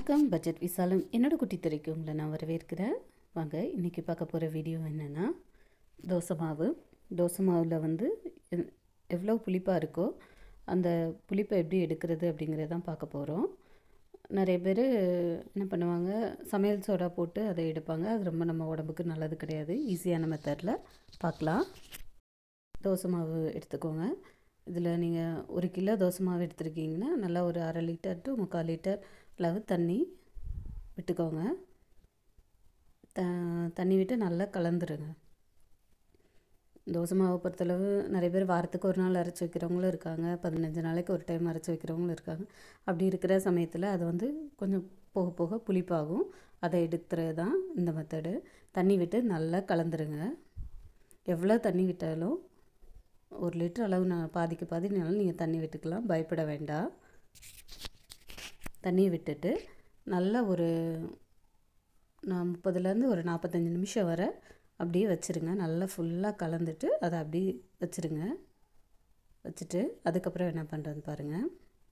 வணக்கம் பட்ஜெட் விசாலம் என்னோட குட்டி திரைக்கு உங்களை நான் வரவேற்கிறேன் வாங்க இன்றைக்கி பார்க்க போகிற வீடியோ என்னென்னா தோசை மாவு தோசை மாவில் வந்து எ- எவ்வளோ புளிப்பாக இருக்கோ அந்த புளிப்பை எப்படி எடுக்கிறது அப்படிங்கிறத தான் பார்க்க போகிறோம் நிறைய பேர் என்ன பண்ணுவாங்க சமையல் சோடா போட்டு அதை எடுப்பாங்க அது ரொம்ப நம்ம உடம்புக்கு நல்லது கிடையாது ஈஸியான மெத்தடில் பார்க்கலாம் தோசை மாவு எடுத்துக்கோங்க இதில் நீங்கள் ஒரு கிலோ தோசை மாவு எடுத்துருக்கீங்கன்னா நல்லா ஒரு அரை லிட்டர் டு முக்கால் லிட்டர் அளவு தண்ணி விட்டுக்கோங்க த தண்ணி விட்டு நல்லா கலந்துருங்க தோசை மாவை பொறுத்தளவு நிறைய பேர் வாரத்துக்கு ஒரு நாள் அரைச்சி வைக்கிறவங்களும் இருக்காங்க பதினஞ்சு நாளைக்கு ஒரு டைம் அரைச்சி வைக்கிறவங்களும் இருக்காங்க அப்படி இருக்கிற சமயத்தில் அது வந்து கொஞ்சம் போக போக புளிப்பாகும் அதை எடுத்துறது தான் இந்த மெத்தடு தண்ணி விட்டு நல்லா கலந்துருங்க எவ்வளோ தண்ணி விட்டாலும் ஒரு லிட்டர் அளவு நான் பாதிக்கு பாதினாலும் நீங்கள் தண்ணி விட்டுக்கலாம் பயப்பட வேண்டாம் தண்ணி விட்டுட்டு நல்லா ஒரு நான் முப்பதுலேருந்து ஒரு நாற்பத்தஞ்சு நிமிஷம் வரை அப்படியே வச்சுருங்க நல்லா ஃபுல்லாக கலந்துட்டு அதை அப்படியே வச்சுருங்க வச்சுட்டு அதுக்கப்புறம் என்ன பண்ணுறது பாருங்கள்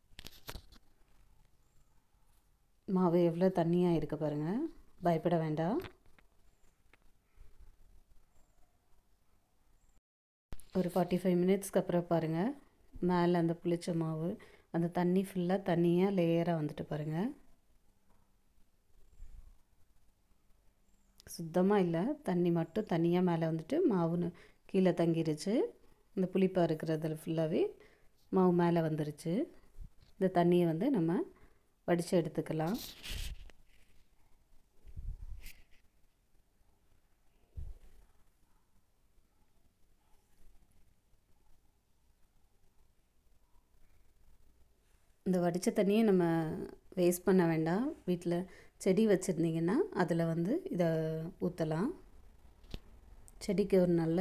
மாவு எவ்வளோ தண்ணியாக இருக்க பாருங்கள் பயப்பட வேண்டாம் ஒரு ஃபார்ட்டி ஃபைவ் மினிட்ஸ்க்கு அப்புறம் பாருங்கள் மேலே அந்த புளிச்ச மாவு அந்த தண்ணி ஃபுல்லாக தண்ணியாக லேயராக வந்துட்டு பாருங்கள் சுத்தமாக இல்லை தண்ணி மட்டும் தனியாக மேலே வந்துட்டு மாவுன்னு கீழே தங்கிருச்சு இந்த புளிப்பாக இருக்கிறதுல ஃபுல்லாகவே மாவு மேலே வந்துருச்சு இந்த தண்ணியை வந்து நம்ம வடித்து எடுத்துக்கலாம் இந்த வடித்த தண்ணியை நம்ம வேஸ்ட் பண்ண வேண்டாம் வீட்டில் செடி வச்சுருந்தீங்கன்னா அதில் வந்து இதை ஊற்றலாம் செடிக்கு ஒரு நல்ல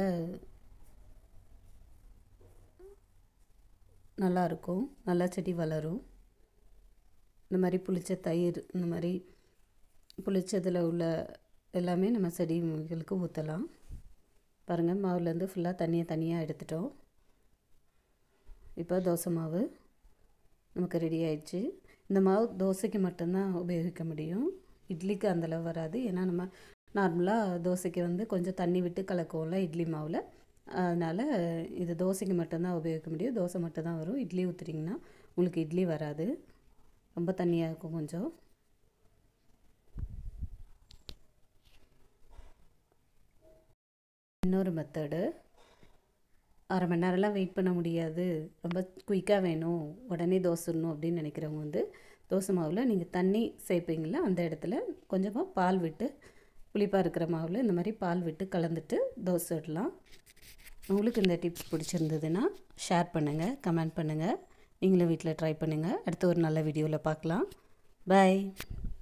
நல்லா இருக்கும் நல்லா செடி வளரும் இந்த மாதிரி புளிச்ச தயிர் இந்த மாதிரி புளிச்சதில் உள்ள எல்லாமே நம்ம செடிகளுக்கு ஊற்றலாம் பாருங்கள் மாவுலேருந்து ஃபுல்லாக தண்ணியை தனியாக எடுத்துட்டோம் இப்போ தோசை மாவு நமக்கு ரெடி ஆயிடுச்சு இந்த மாவு தோசைக்கு மட்டும்தான் உபயோகிக்க முடியும் இட்லிக்கு அந்தளவு வராது ஏன்னா நம்ம நார்மலாக தோசைக்கு வந்து கொஞ்சம் தண்ணி விட்டு கலக்குவோம்ல இட்லி மாவில் அதனால் இது தோசைக்கு மட்டும்தான் உபயோகிக்க முடியும் தோசை மட்டும்தான் வரும் இட்லி ஊற்றுறீங்கன்னா உங்களுக்கு இட்லி வராது ரொம்ப தண்ணியாக இருக்கும் கொஞ்சம் இன்னொரு மெத்தடு அரை மணி நேரம்லாம் வெயிட் பண்ண முடியாது ரொம்ப குயிக்காக வேணும் உடனே தோசை சுடணும் அப்படின்னு நினைக்கிறவங்க வந்து தோசை மாவில் நீங்கள் தண்ணி சேர்ப்பீங்களா அந்த இடத்துல கொஞ்சமாக பால் விட்டு புளிப்பாக இருக்கிற மாவில் இந்த மாதிரி பால் விட்டு கலந்துட்டு தோசை சுடலாம் உங்களுக்கு இந்த டிப்ஸ் பிடிச்சிருந்ததுன்னா ஷேர் பண்ணுங்கள் கமெண்ட் பண்ணுங்கள் நீங்களும் வீட்டில் ட்ரை பண்ணுங்கள் அடுத்த ஒரு நல்ல வீடியோவில் பார்க்கலாம் பாய்